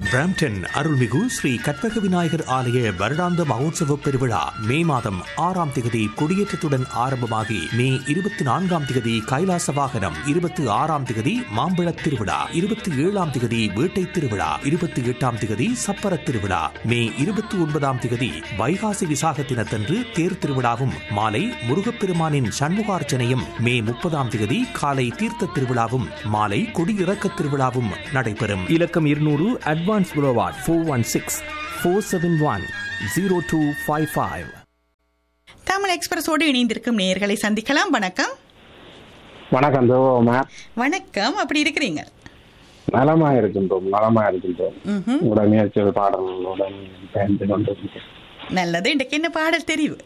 Brampton அருள்மிகு ஸ்ரீ கற்பக விநாயகர் ஆலய வருடாந்த மகோத்சவ பெருவிழா மே மாதம் ஆறாம் திகதி கொடியேற்றத்துடன் ஆரம்பமாகி மே இருபத்தி நான்காம் திகதி கைலாச வாகனம் இருபத்தி ஆறாம் திகதி மாம்பழத் திருவிழா இருபத்தி ஏழாம் திகதி வேட்டை திருவிழா இருபத்தி எட்டாம் திகதி சப்பர திருவிழா மே இருபத்தி ஒன்பதாம் திகதி வைகாசி விசாக தினத்தன்று தேர் திருவிழாவும் மாலை முருகப்பெருமானின் சண்முகார்ச்சனையும் மே முப்பதாம் திகதி காலை தீர்த்த திருவிழாவும் மாலை கொடியிறக்க திருவிழாவும் நடைபெறும் இலக்கம் இருநூறு அட்வான்ஸ் புரோவாட் four one six four seven one zero two five five Tamil எக்ஸ்பிரஸோடு இணைந்திருக்கும் நேயர்களை சந்திக்கலாம் வணக்கம் வணக்கம் தேவோமா வணக்கம் அப்படி இருக்கிறீங்க நலமா இருக்கின்றோம் நலமா இருக்கின்றோம் ம்ஹும். உங்களோட முயற்சிகள் பாடல்களுடன் பயந்து கொண்டிருக்கிறோம் நல்லது இன்றைக்கு என்ன பாடல் தெரிவு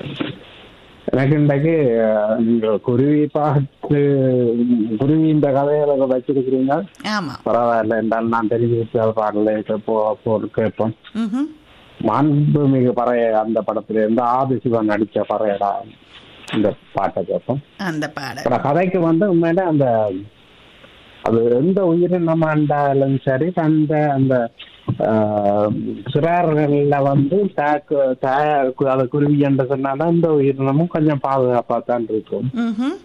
எனக்கு இன்றைக்கு அஹ், நீங்க குருவி பார்த்து குருவி இந்த கதையில வச்சிருக்கிறீங்க ஆமா பரவாயில்ல என்றால் நான் தெரிஞ்சு வச்ச பாடலை கேட்போ போட்டு கேட்போம் ம்ஹும். மாண்புமிகு பறைய அந்த படத்துல இருந்து ஆதிசிவன் நடிச்ச பறையடா இந்த பாட்டை கேட்போம் அந்த பாடல் அப்புறம் கதைக்கு வந்து உண்மையில அந்த அது எந்த உயிரினம் இருந்தாலும் சரி அந்த அந்த ஆஹ், சிறார்கள்ல வந்து தாக்கு தா- அது குருவி என்று சொன்னாலும் அந்த உயிரினமும் கொஞ்சம் பாதுகாப்பா தான் இருக்கும் ம்ஹும்.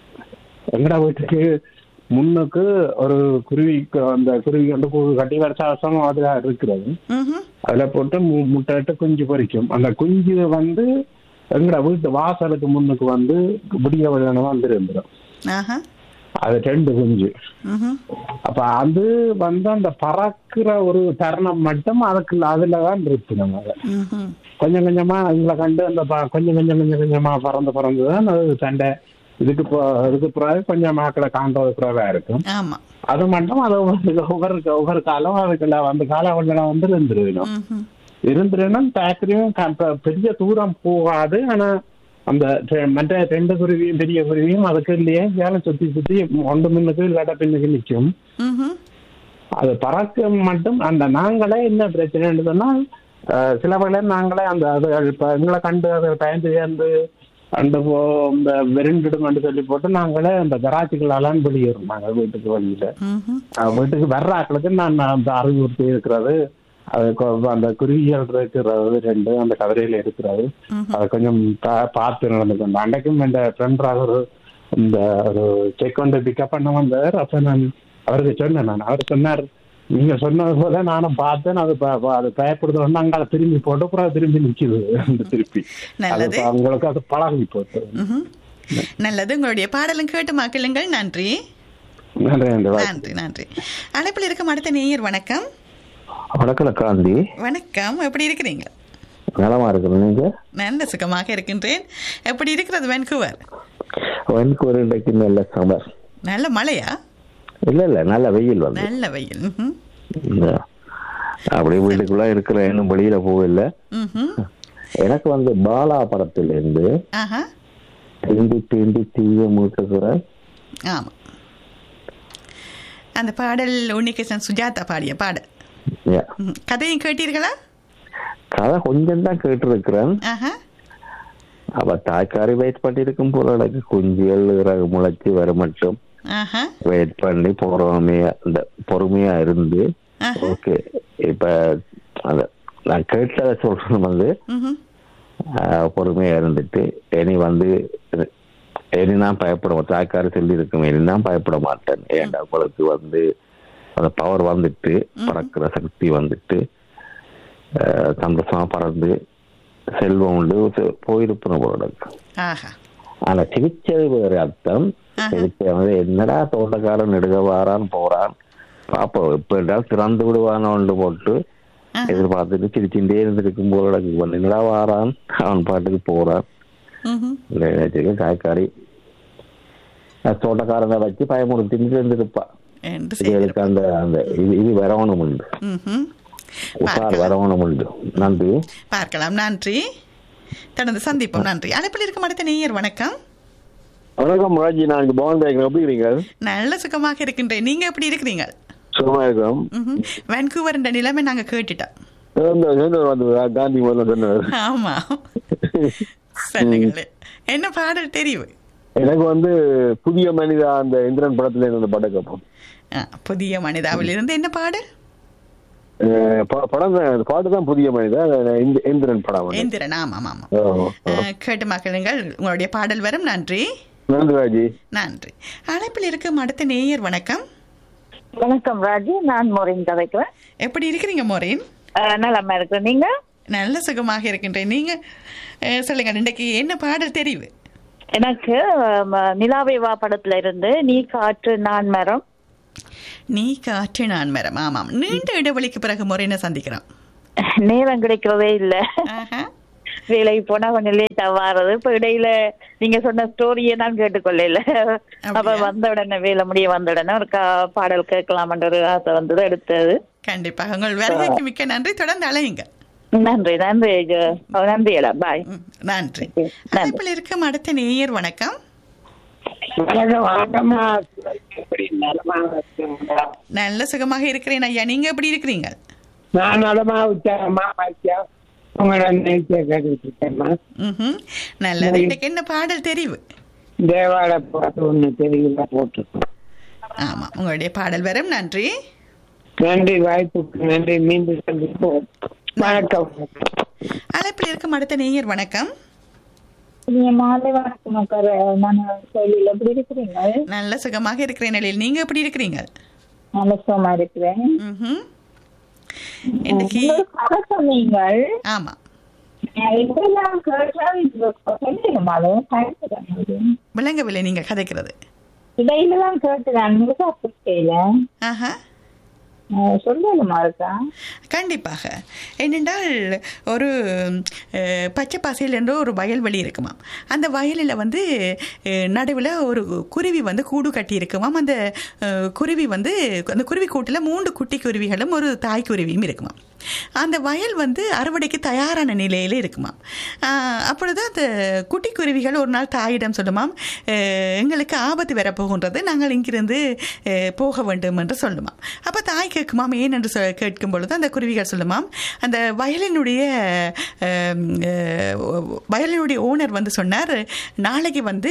எங்கட வீட்டுக்கு முன்னுக்கு ஒரு குருவிக்கு அந்த குருவி வந்து கூடு கட்டி வருஷ வருஷம் அதுல இருக்கிறது ம்ஹும். அதுல போட்டு மு- முட்டையிட்டு குஞ்சு பொரிக்கும் அந்த குஞ்சு வந்து எங்கட வீட்டு வாசலுக்கு முன்னுக்கு வந்து விடிய விடணும் வந்து இருந்துடும் ஆஹா. அது ரெண்டு குஞ்சு ம்ஹும். அப்ப அது வந்து அந்த பறக்கிற ஒரு தருணம் மட்டும் அதுக்கு அதுலதான் இருக்கு நம்ம அதை. ம்ஹும். கொஞ்சம் கொஞ்சமா எங்களை கண்டு அந்த ப- கொஞ்சம் கொஞ்சம் கொஞ்சம் கொஞ்சமா பறந்து பறந்து தான் அது சண்டை இதுக்கு போ- இதுக்கு பிறகு கொஞ்சம் மாக்களை காண்றது பிறகா இருக்கும் ஆமா அது மட்டும் அது ஒவ்வொரு ஒவ்வொரு ஒவ்வொரு காலம் அதுக்குள்ள அந்த காலம் கொஞ்சம் வந்து இருந்துருக்கணும் ம்ஹும். இருந்துருன்னா பேக்கரியும் பெரிய தூரம் போகாது ஆனா அந்த ரெ- மற்ற ரெண்டு குருவியும் பெரிய குருவியும் அதுக்கு இல்லையே வேலை சுத்தி சுத்தி ஒன்று முன்னுக்கு இல்லாட்ட பின்னுக்கு நிற்கும் ம்ஹும். அது பறக்க மட்டும் அந்த நாங்களே என்ன பிரச்சனைன்னு சொன்னால் அஹ், சில வேளை நாங்களே அந்த அது இப்ப எங்களை கண்டு அதை பயந்து சேர்ந்து அந்த போ இந்த வெறிண்டிடுமென்று சொல்லி போட்டு நாங்களே அந்த கராச்சிகளெல்லாம் வெளியேறும் நாங்கள் வீட்டுக்கு வெளியில ம்ஹும். அஹ், வீட்டுக்கு வர்ற ஆட்களுக்கு நான் அந்த அறிவுறுத்தி இருக்கிறது அது கொ- அந்த குருவிகள் இருக்கிறது ரெண்டு அந்த கதிரையில இருக்கிறது அதை கொஞ்சம் பா- பார்த்து நடந்துக்கணும் அன்றைக்கும் என் ஃப்ரெண்டாக ஒரு இந்த ஒரு செக் வந்து பிக்கப் பண்ண வந்தார் அப்ப நான் அவருக்கு சொன்னேன் நான் அவர் சொன்னார் நீங்க சொன்னது போல நானும் பார்த்தேன் அது ப- ப- அது பயப்படுதோன்னு அங்க அதை திரும்பி போட்டு அப்புறம் அது திரும்பி நிக்குது அந்த திருப்பி அது நல்லது இப்ப அவங்களுக்கு அது பழகி போட்டு ம்ஹும். நல்லது உங்களுடைய பாடலும் கேட்டு மக்களுங்கள் நன்றி நன்றி நன்றி வாழ்த்து. நன்றி நன்றி அழைப்பில் இருக்கும் அடுத்த நேயர் வணக்கம் வணக்கம் காந்தி வணக்கம் எப்படி இருக்கிறீங்க நலமா இருக்கிறேன் நீங்க நல்ல சுகமாக இருக்கின்றேன் எப்படி இருக்கிறது வென்கூவர் எனக்கு ஒரு இன்றைக்கு நல்ல சமர் நல்ல மழையா இல்ல இல்ல நல்ல வெயில் வந்து நல்ல வெயில் ம்ஹும். இந்த அப்படியே வீட்டுக்குள்ள இருக்கிற இன்னும் வெளியில போகல ம்ஹும். எனக்கு வந்து பாலா படத்துல இருந்து ஆஹா திண்டி திண்டி தீய மூட்டுகிற ஆமா அந்த பாடல் உன்னிகிருஷ்ணன் சுஜாதா பாடிய பாடல் யா. ம். கதையும் கேட்டீர்களா கதை கொஞ்சம் தான் கேட்டிருக்கிறேன் ஆஹா அவ தாய்க்காரி வெயிட் பண்ணிருக்கும் போல எனக்கு குஞ்சுகள் இறகு முளைச்சு வர மட்டும் ஆஹா வெயிட் பண்ணி பொறுமையா இந்த பொறுமையா இருந்து ஆஹா ஓகே இப்ப அந்த நான் கேட்டதை சொல்றது வந்து ம்ஹும். ஆஹ் பொறுமையா இருந்துட்டு இனி வந்து இனி நான் பயப்பட மாட்டேன் தாய்க்கார சொல்லி இருக்கும் இனி நான் பயப்பட மாட்டேன் ஏன்டா உங்களுக்கு வந்து அந்த பவர் வந்துட்டு பறக்கிற சக்தி வந்துட்டு ஆஹ் சந்தோஷமா பறந்து செல்வம் உண்டு செ- போயிருப்பேன் போல இருக்கு. ஆஹா ஆனா சிகிச்சை வேறு அர்த்தம் சிகிச்சை வந்து என்னடா தோட்டக்காரன் நெடுக வாரான் போறான் பாப்போம் இப்ப என்றால் திறந்து விடுவானோண்டு போட்டு எதிர்பார்த்துட்டு சிரிச்சுட்டே இருந்திருக்கும் போல எனக்கு இவன் என்னடா வாரான் அவன் பாட்டுக்கு போறான் ம்ஹும். இந்த நினைச்சுக்க காய்க்காரி அஹ் தோட்டக்காரனை வச்சு பயமுறுத்திட்டு இருந்திருப்பா என்று இதுகளுக்கு அந்த அந்த இது இது வரவணும் உண்டு ம்ஹும். உஷார் பார்க்கலாம். வரவணும் உண்டு நன்றி பார்க்கலாம் நன்றி தொடர்ந்து சந்திப்போம் நன்றி அழைப்பில் இருக்கும் அடுத்த நேயர் வணக்கம் வணக்கம் முராஜி நான் இங்க பவன் பேக் எப்படி இருக்கீங்க நல்ல சுகமாக இருக்கின்றேன் நீங்க எப்படி இருக்கிறீங்க சுகமா இருக்கிறோம் ம்ஹும். வான்கூவர் என்ற நிலைமை நாங்க கேட்டுட்டோம் இந்த- இந்த வந்து காந்தி முதல்ல சொன்னார் ஆமா சொல்லுங்களே என்ன பாடல் தெரிவு எனக்கு வந்து புதிய மனிதா அந்த இந்திரன் படத்துல இருந்து அந்த படம் கேட்போம் ஆ, புதிய மனிதாவில் இருந்து என்ன பாடல் அஹ் ப- படம் தான் பாட்டு தான் புதிய மனிதன் இந்த- இந்திரன் படம் வந்து. எந்திரன் ஆமாம் ஆமாம் ஓ, ஓ. அஹ், கேட்டு மகிழுங்கள் உங்களுடைய பாடல் வரும் நன்றி நன்றி ராஜி நன்றி அழைப்பில் இருக்கும் அடுத்த நேயர் வணக்கம் வணக்கம் ராஜி நான் மோரின் கதைக்கிறேன் எப்படி இருக்கிறீங்க மோரின் அஹ், நலமா இருக்கிறேன் நீங்க நல்ல சுகமாக இருக்கின்றேன் நீங்க அஹ், சொல்லுங்க இன்றைக்கு என்ன பாடல் தெரிவு எனக்கு அஹ், நிலாவை வா படத்துல இருந்து நீ காற்று நான் மரம் நீ காற்று நான் மரம் ஆமாம் நீண்ட இடைவெளிக்கு பிறகு முறையினை சந்திக்கிறோம் நேரம் கிடைக்கிறதே இல்ல ஆஹா. வேலைக்கு போனா கொஞ்சம் லேட்டா வாரது இப்ப இடையில நீங்க சொன்ன ஸ்டோரியை நான் கேட்டுக்கொள்ளல அப்ப அப்படியா? வந்த உடனே வேலை முடிய வந்த உடனே ஒரு கா- பாடல் கேட்கலாம்ன்ற ஒரு ஆசை வந்தது எடுத்தது கண்டிப்பாக உங்கள் வருகைக்கு மிக்க நன்றி தொடர்ந்து அலையுங்க நன்றி நன்றி ஜோ- நன்றி எடா பாய் ம், நன்றி நன்றி. அழைப்பில் இருக்கும் அடுத்த நேயர் வணக்கம் வணக்கம் வணக்கம்மா எப்படி நலமா இருக்கீங்களா? நல்ல சுகமாக இருக்கிறேன் ஐயா நீங்க எப்படி இருக்கிறீங்க நான் நலமா உற்சாகமா பாக்கியா உங்களோட நிகழ்ச்சியை கேட்டுட்டு இருக்கேம்மா ம்ஹும். நல்லது இன்னைக்கு என்ன பாடல் தெரிவு தேவாலய பாட்டு ஒண்ணு தெரியல போட்டிருக்கோம் ஆமா உங்களுடைய பாடல் வரும் நன்றி நன்றி வாய்ப்புக்கு நன்றி மீண்டும் சந்திப்போம் வணக்கம் அழைப்பில் இருக்கும் அடுத்த நேயர் வணக்கம் நீங்க மாலை வணக்கம் அக்கா நான் கோயிலில் எப்படி இருக்கிறீங்க நல்ல சுகமாக இருக்கிறேன் நிலையில் நீங்க எப்படி இருக்கிறீங்க நல்ல சுகமா இருக்கிறேன் ம்ஹும். இன்னைக்கு இன்னொரு கதை சொன்னீங்கள் ஆமா இப்பெல்லாம் கேட்டாலும் விளங்கவில்லை நீங்க கதைக்கிறது இடையில தான் கேட்டுதான் முழுசா புரியல ஆஹா சொல்லலுமா இருக்கா கண்டிப்பாக என்னென்றால் ஒரு அஹ், பச்சை பசையில் என்ற ஒரு வயல்வெளி இருக்குமாம் அந்த வயலில் வந்து நடுவில் ஒரு குருவி வந்து கூடு கட்டி இருக்குமாம் அந்த அஹ், குருவி வந்து அந்த குருவி கூட்டில் மூன்று குட்டி குருவிகளும் ஒரு தாய் குருவியும் இருக்குமாம் அந்த வயல் வந்து அறுவடைக்கு தயாரான நிலையில் இருக்குமாம் ஆஹ், அப்பொழுது அந்த குட்டி குருவிகள் ஒரு நாள் தாயிடம் சொல்லுமாம் "அஹ், எங்களுக்கு ஆபத்து வரப்போகின்றது நாங்கள் இங்கிருந்து அஹ், போக வேண்டும் என்று சொல்லுமாம் அப்போ தாய் கேட்குமாம் ஏன் என்று சொ- கேட்கும் பொழுது அந்த குருவிகள் சொல்லுமாம் அந்த வயலினுடைய அஹ், அஹ், வயலினுடைய ஓனர் வந்து சொன்னார் நாளைக்கு வந்து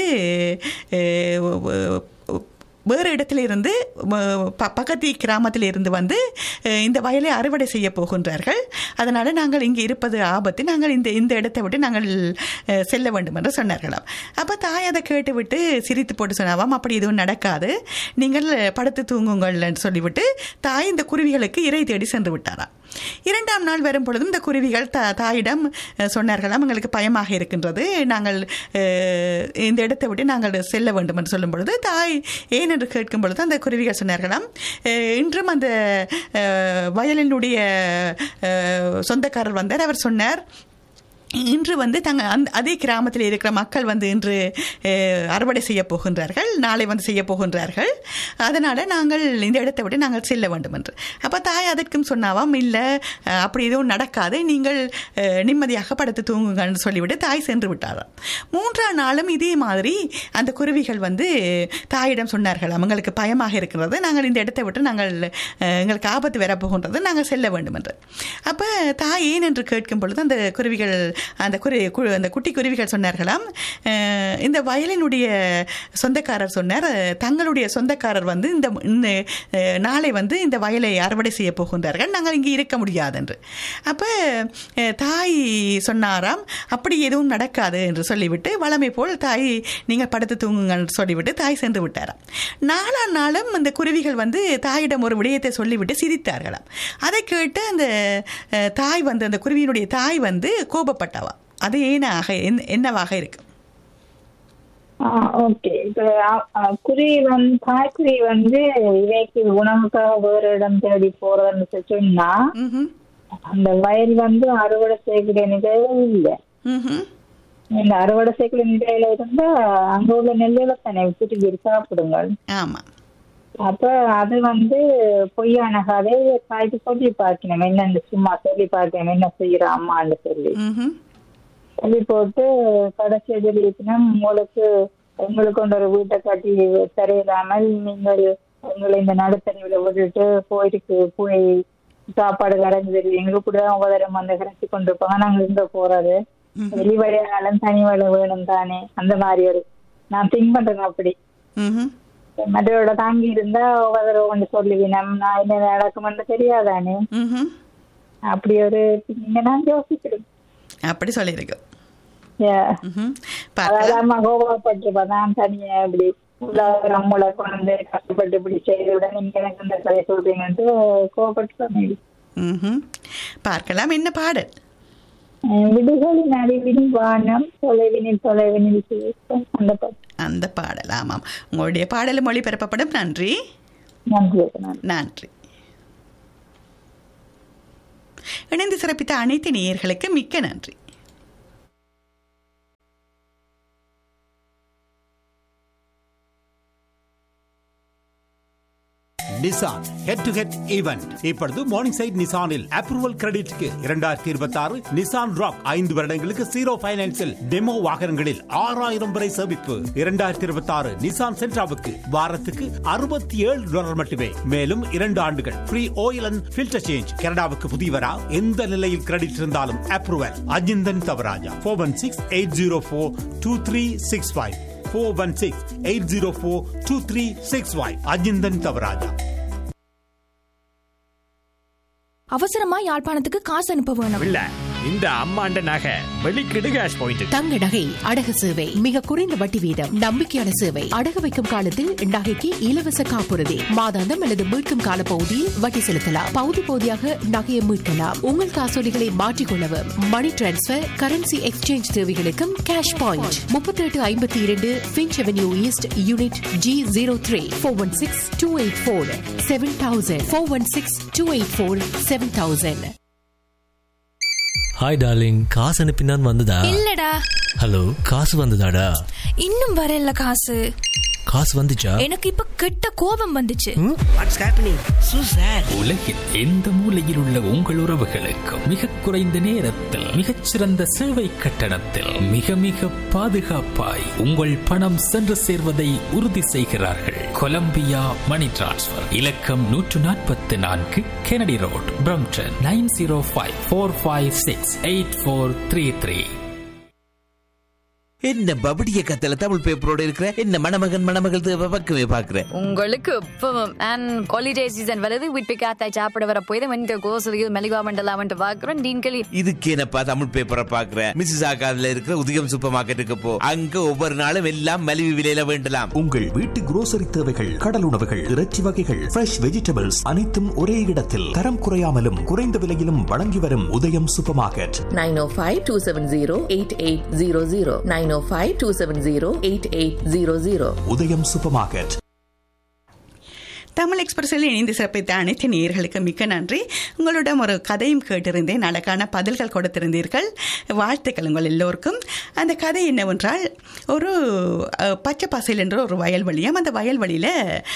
அஹ், வேறு இடத்துல இருந்து ம- ப- பக்கத்து கிராமத்தில் இருந்து வந்து அஹ், இந்த வயலை அறுவடை செய்ய போகின்றார்கள் அதனால் நாங்கள் இங்கே இருப்பது ஆபத்து நாங்கள் இந்த இந்த இடத்தை விட்டு நாங்கள் அஹ், செல்ல வேண்டும் என்று சொன்னார்களாம் அப்போ தாய் அதை கேட்டுவிட்டு சிரித்து போட்டு சொன்னாவாம் அப்படி எதுவும் நடக்காது நீங்கள் படுத்து தூங்குங்கள் என்று சொல்லிவிட்டு தாய் இந்த குருவிகளுக்கு இறை தேடி சென்று விட்டாராம் இரண்டாம் நாள் வரும் பொழுதும் இந்த குருவிகள் த தாயிடம் அஹ், சொன்னார்களாம் எங்களுக்கு பயமாக இருக்கின்றது நாங்கள் அஹ், இந்த இடத்தை விட்டு நாங்கள் செல்ல வேண்டும் என்று சொல்லும் பொழுது தாய் ஏன் என்று கேட்கும் பொழுது அந்த குருவிகள் சொன்னார்களாம் அஹ், இன்றும் அந்த அஹ், வயலினுடைய அஹ், சொந்தக்காரர் வந்தார் அவர் சொன்னார் இன்று வந்து தங்க அந்த அதே கிராமத்தில் இருக்கிற மக்கள் வந்து இன்று அஹ், அறுவடை செய்ய போகின்றார்கள் நாளை வந்து செய்ய போகின்றார்கள் அதனால் நாங்கள் இந்த இடத்தை விட்டு நாங்கள் செல்ல வேண்டும் என்று அப்போ தாய் அதற்கும் சொன்னாவாம் இல்லை அஹ், அப்படி எதுவும் நடக்காது நீங்கள் அஹ், நிம்மதியாக படுத்து தூங்குங்கன்னு சொல்லிவிட்டு தாய் சென்று விட்டாராம் மூன்றாம் நாளும் இதே மாதிரி அந்த குருவிகள் வந்து தாயிடம் சொன்னார்கள் அவங்களுக்கு பயமாக இருக்கிறது நாங்கள் இந்த இடத்தை விட்டு நாங்கள் அஹ், எங்களுக்கு ஆபத்து வரப்போகின்றது நாங்கள் செல்ல வேண்டும் என்று அப்போ தாய் ஏன் என்று கேட்கும் பொழுது அந்த குருவிகள் அந்த குரு கு- அந்த குட்டி குருவிகள் சொன்னார்களாம் அஹ், இந்த வயலினுடைய சொந்தக்காரர் சொன்னார் அஹ், தங்களுடைய சொந்தக்காரர் வந்து இந்த இந்த, அஹ், நாளை வந்து இந்த வயலை அறுவடை செய்ய போகின்றார்கள் நாங்கள் இங்கே இருக்க முடியாது என்று அப்போ தாய் சொன்னாராம் அப்படி எதுவும் நடக்காது என்று சொல்லிவிட்டு வளமை போல் தாய் நீங்கள் படுத்து தூங்குங்கன்னு சொல்லிவிட்டு தாய் சென்று விட்டாராம் நாலாம் நாளும் அந்த குருவிகள் வந்து தாயிடம் ஒரு விடயத்தை சொல்லிவிட்டு சிரித்தார்களாம் அதை கேட்டு அந்த அஹ், தாய் வந்து அந்த குருவியினுடைய தாய் வந்து கோபப்பட்டவா அது ஏனாக என்ன- என்னவாக இருக்கு ஓகே இப்ப அ- அ, குருவி வந்து தாய்க்குருவி வந்து இவைக்கு உணவுக்காக வேறு இடம் தேடி போறதுன்னு சொல்லி சொன்னா ம்ஹும். அந்த வயல் வந்து அறுவடை செய்யக்கூடிய நிலையில இல்ல ம்ஹும். இந்த அறுவடை செய்யக்கூடிய நிலையில இருந்தா அங்க உள்ள நெல்லுல தானே விட்டுட்டு சாப்பிடுங்கள் ஆமா அப்ப அது வந்து பொய்யான கதை தாய்க்கு சொல்லி பார்க்கணும் என்னன்னு சும்மா சொல்லி பார்க்கணும் என்ன செய்யற அம்மான்னு சொல்லி ம்ஹும். சொல்லி போட்டு கடைசி எதிர்ப்புனா உங்களுக்கு உங்களுக்கு கொண்டு ஒரு வீட்டை கட்டி தரையிடாமல் நீங்கள் உங்களை இந்த நடுத்தறிவுல விட்டுட்டு போயிட்டு போய் சாப்பாடு கரைஞ்சு தருவீங்க கூட உபதரம் வந்து கரைச்சி கொண்டு இருப்பாங்க நாங்க இங்க போறது வெளி வழியாலும் தனி வழி வேணும் தானே அந்த மாதிரி ஒரு நான் திங்க் பண்றேன் அப்படி ம்ஹும். மற்றவரோட தாங்கி இருந்தா ஒவ்வொரு ஒன்று சொல்லுவினம் நான் என்ன நடக்குமென்று தெரியாதானே ம்ஹும். அப்படி ஒரு நீங்க நான் யோசிக்கிறேன் அப்படி சொல்லியிருக்கு Yeah. ம்ஹும். அதாவது பார்க்கலாம் அம்மா கோபப்பட்டிருப்பா நான் தனியா இப்படி உள்ள நம்மளை கொண்டு கஷ்டப்பட்டு இப்படி செய்து விட நீங்க எனக்கு இந்த கதை சொல்றீங்கன்ட்டு கோபப்பட்டு ம்ஹும். பார்க்கலாம் என்ன பாடல் விடுகளின் அறிவினில் வானம் தொலைவினில் தொலைவினில் பேசும் அந்த பாட்டு அந்த பாடல் ஆமாம் உங்களுடைய பாடல் மொழிபெறப்படும் நன்றி நன்றி நன்றி நன்றி இணைந்து சிறப்பித்த அனைத்து நேயர்களுக்கு மிக்க நன்றி Nissan head to head event இப்பொழுது மார்னிங் சைட் நிசானில் அப்ரூவல் கிரெடிட்க்கு இரண்டாயிரத்தி இருபத்தி ஆறு நிசான் ராக் ஐந்து வருடங்களுக்கு ஜீரோ பைனான்சில் டெமோ வாகனங்களில் ஆறாயிரம் வரை சேமிப்பு இரண்டாயிரத்தி இருபத்தி ஆறு நிசான் சென்ட்ராவுக்கு வாரத்துக்கு அறுபத்தி ஏழு டாலர் மட்டுமே மேலும் இரண்டு ஆண்டுகள் free oil and filter change கனடாவுக்கு புதியவரா எந்த நிலையில் கிரெடிட் இருந்தாலும் approval Ajinthan Thavarajah four one six eight zero four two three six five four one six eight zero four two three six five Ajinthan Thavarajah அவசரமா யாழ்ப்பாணத்துக்கு காசு அனுப்ப வேணும் இல்ல இந்த அம்மாண்ட நகை வெளிக்கிடு கேஷ் பாயிண்ட் தங்க நகை அடகு சேவை மிக குறைந்த வட்டி வீதம் நம்பிக்கையான சேவை அடகு வைக்கும் காலத்தில் நகைக்கு இலவச காப்புறுதி மாதாந்தம் அல்லது மீட்கும் கால பகுதியில் வட்டி செலுத்தலாம் பகுதி பகுதியாக நகையை மீட்கலாம் உங்கள் காசோலிகளை மாற்றிக்கொள்ளவும் மணி டிரான்ஸ்பர் கரன்சி எக்ஸ்சேஞ்ச் தேவைகளுக்கும் கேஷ் பாயிண்ட் முப்பத்தி எட்டு ஐம்பத்தி இரண்டு Finch avenue east unit G zero three four one six two eight four seven thousand four one six two eight four seven thousand hi darling காசு அனுப்பினான் வந்ததா இல்லடா hello காசு வந்ததாடா இன்னும் வரல காசு காசு வந்துச்சா எனக்கு இப்ப கெட்ட கோபம் வந்துச்சு வாட்ஸ் ஹேப்பனிங் சூ சார் உலகில் எந்த மூலையில் உள்ள உங்கள் உறவுகளுக்கும் மிக குறைந்த நேரத்தில் மிகச்சிறந்த சேவை கட்டணத்தில் மிக மிக பாதுகாப்பாய் உங்கள் பணம் சென்று சேர்வதை உறுதி செய்கிறார்கள் கொலம்பியா மணி டிரான்ஸ்பர் இலக்கம் நூற்று நாற்பத்தி நான்கு Kennedy road Brampton nine zero five four five six eight four three three என்ன பபடிய கத்தல தமிழ் பேப்பரோட இருக்கிற என்ன மணமகன் மணமகள் தேவை பக்கமே பாக்குற உங்களுக்கு இப்பவும் அண்ட் ஹாலிடே சீசன் வருது வீட்டு காத்தாய் சாப்பிட வர போய் வந்து கோசலியில் மெலிவா மண்டலாமன்ட்டு பார்க்குறோம் டீன்களி இதுக்கு என்னப்பா தமிழ் பேப்பரை பாக்குற மிஸ்ஸஸ் ஆகாதுல இருக்கிற உதயம் சூப்பர் மார்க்கெட்டுக்கு போ அங்க ஒவ்வொரு நாளும் எல்லாம் மலிவு விலையில வேண்டலாம் உங்கள் வீட்டு குரோசரி தேவைகள் கடல் உணவுகள் இறைச்சி வகைகள் ஃப்ரெஷ் வெஜிடபிள்ஸ் அனைத்தும் ஒரே இடத்தில் தரம் குறையாமலும் குறைந்த விலையிலும் வழங்கி வரும் Udayam supermarket nine O five two seven zero eight eight zero zero nine O five two seven zero eight eight zero zero Udayam supermarket Tamil எக்ஸ்பிரஸில் இணைந்து சிறப்பித்த அனைத்து நேயர்களுக்கு மிக்க நன்றி உங்களிடம் ஒரு கதையும் கேட்டிருந்தேன் அதற்கான பதில்கள் கொடுத்திருந்தீர்கள் வாழ்த்துக்கள் உங்கள் எல்லோருக்கும் அந்த கதை என்னவென்றால் ஒரு அஹ், பச்சை பசையில் என்ற ஒரு வயல்வெளியாம் அந்த வயல்வெளியில்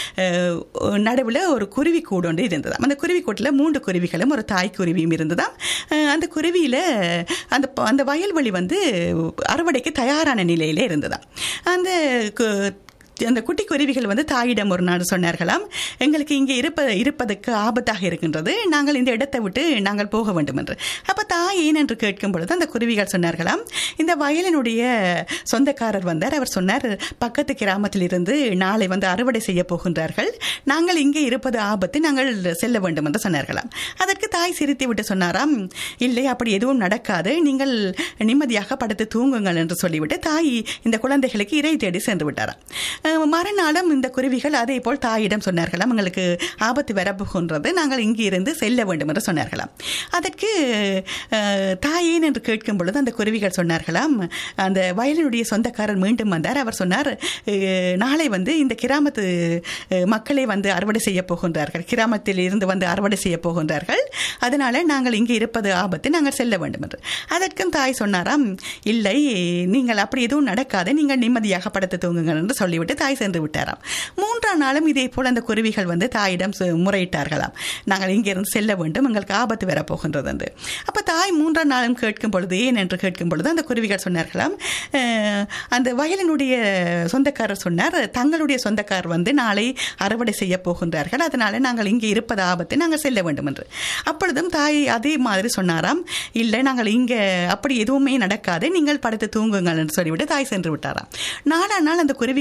நடுவில் ஒரு குருவி கூடு ஒன்று இருந்ததாம் அந்த குருவி கூட்டில் மூன்று குருவிகளும் ஒரு தாய் குருவியும் இருந்ததாம் அஹ், அந்த குருவியில் அந்த ப- அந்த வயல்வெளி வந்து அறுவடைக்கு தயாரான நிலையில் இருந்ததாம் அந்த கு- அந்த குட்டி குருவிகள் வந்து தாயிடம் ஒரு நாள் சொன்னார்களாம் எங்களுக்கு இங்கே இருப்ப இருப்பதற்கு ஆபத்தாக இருக்கின்றது நாங்கள் இந்த இடத்தை விட்டு நாங்கள் போக வேண்டும் என்று அப்போ தாய் ஏன் என்று கேட்கும் பொழுது அந்த குருவிகள் சொன்னார்களாம் இந்த வயலினுடைய சொந்தக்காரர் வந்தார் அவர் சொன்னார் பக்கத்து கிராமத்தில் இருந்து நாளை வந்து அறுவடை செய்ய போகின்றார்கள் நாங்கள் இங்கே இருப்பது ஆபத்து நாங்கள் செல்ல வேண்டும் என்று சொன்னார்களாம் அதற்கு தாய் சிரித்து விட்டு சொன்னாராம் இல்லை அப்படி எதுவும் நடக்காது நீங்கள் நிம்மதியாக படுத்து தூங்குங்கள் என்று சொல்லிவிட்டு தாய் இந்த குழந்தைகளுக்கு இறை தேடி சென்று விட்டாராம் அஹ் மறுநாளும் இந்த குருவிகள் அதே போல் தாயிடம் சொன்னார்களாம் எங்களுக்கு ஆபத்து வரப்போகின்றது நாங்கள் இங்கே இருந்து செல்ல வேண்டும் என்று சொன்னார்களாம் அதற்கு அஹ், தாயேன் என்று கேட்கும் பொழுது அந்த குருவிகள் சொன்னார்களாம் அந்த வயலினுடைய சொந்தக்காரர் மீண்டும் வந்தார் அவர் சொன்னார் அஹ், நாளை வந்து இந்த கிராமத்து அஹ், மக்களே வந்து அறுவடை செய்ய போகின்றார்கள் கிராமத்தில் இருந்து வந்து அறுவடை செய்ய போகின்றார்கள் அதனால நாங்கள் இங்கே இருப்பது ஆபத்து நாங்கள் செல்ல வேண்டும் என்று அதற்கும் தாய் சொன்னாராம் இல்லை நீங்கள் அப்படி எதுவும் நடக்காது நீங்கள் நிம்மதியாக படுத்து தூங்குங்கள் என்று சொல்லிவிட்டு தாய் சென்று விட்டாராம் மூன்றாம் நாளும் இதே போல் அந்த குருவிகள் வந்து தாயிடம் சு- முறையிட்டார்களாம் நாங்கள் இங்கிருந்து செல்ல வேண்டும் எங்களுக்கு ஆபத்து வரப்போகின்றது என்று அப்போ தாய் மூன்றாம் நாளும் கேட்கும் பொழுது ஏன் என்று கேட்கும் பொழுது அந்த குருவிகள் சொன்னார்களாம் "அஹ், அந்த வயலினுடைய சொந்தக்காரர் சொன்னார் தங்களுடைய சொந்தக்காரர் வந்து நாளை அறுவடை செய்ய போகின்றார்கள் அதனால நாங்கள் இங்கே இருப்பது ஆபத்து நாங்கள் செல்ல வேண்டும் என்று அப்பொழுதும் தாய் அதே மாதிரி சொன்னாராம் இல்லை நாங்கள் இங்கே அப்படி எதுவுமே நடக்காது நீங்கள் படுத்து தூங்குங்கள் என்று சொல்லிவிட்டு தாய் சென்று விட்டாராம் நாலா நாள் அந்த குருவிகள் வந்து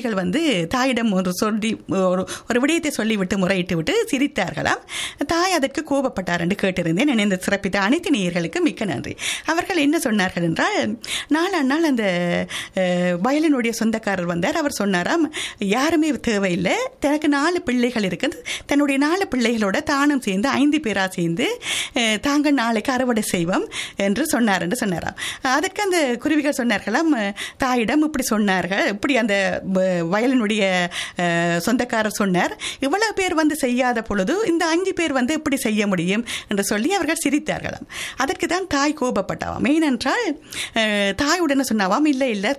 தாயிடம் ஒரு சொல்லி ஒரு ஒரு விடயத்தை சொல்லிவிட்டு முறையிட்டு விட்டு சிரித்தார்களாம் தாய் அதற்கு கோபப்பட்டார் என்று கேட்டிருந்தேன் நினைந்து சிறப்பித்த அனைத்து நேயர்களுக்கு மிக்க நன்றி அவர்கள் என்ன சொன்னார்கள் என்றால் நாலா நாள் அந்த அஹ், வயலினுடைய சொந்தக்காரர் வந்தார் அவர் சொன்னாராம் யாருமே தேவையில்லை தனக்கு நாலு பிள்ளைகள் இருக்குது தன்னுடைய நாலு பிள்ளைகளோட தானும் சேர்ந்து ஐந்து பேரா சேர்ந்து அஹ், தாங்கள் நாளைக்கு அறுவடை செய்வோம் என்று சொன்னார் என்று சொன்னாராம் அதற்கு அந்த குருவிகள் சொன்னார்களாம் தாயிடம் இப்படி சொன்னார்கள் இப்படி அந்த வ- வயலினுடைய அஹ், சொந்தக்காரர் சொன்னார் இவ்வளவு பேர் வந்து செய்யாத பொழுது இந்த அஞ்சு பேர் வந்து இப்படி செய்ய முடியும் என்று சொல்லி அவர்கள் சிரித்தார்களாம் அதற்கு தான் தாய் கோபப்பட்டாவாம் ஏனென்றால் அஹ், தாய் உடனே சொன்னாவாம் இல்லை இல்லை